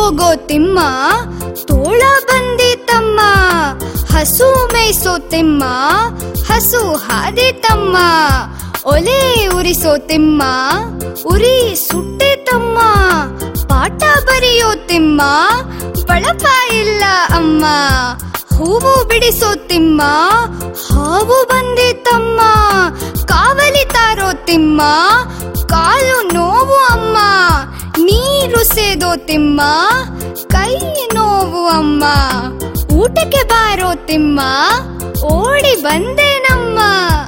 ಹೋಗೋ ತಿಮ್ಮ ತೋಳ ಬಂದಿತಮ್ಮ ಹಸು ಮೇಯ್ಸೋ ತಿಮ್ಮ ಹಸು ಹಾದಿತಮ್ಮ ಒಲೆ ಉರಿಸೋ ತಿಮ್ಮ ಉರಿ ಸುಟ್ಟೆ ತಮ್ಮ ಪಾಠ ಬರೆಯೋ ತಿಮ್ಮ ಬಳಪ ಇಲ್ಲ ಅಮ್ಮ ಹೂವು ಬಿಡಿಸೋ ತಿಮ್ಮ ಹಾವು ಬಂದಿತಮ್ಮ ಕಾವಲಿ ತಾರೋ ತಿಮ್ಮ ಕಾಲು ನೋವು ಅಮ್ಮ ನೀರು ಸೇದೋ ತಿಮ್ಮ ಕೈ ನೋವು ಅಮ್ಮ ಊಟಕ್ಕೆ ಬಾರೋ ತಿಮ್ಮ ಓಡಿ ಬಂದೆ ನಮ್ಮ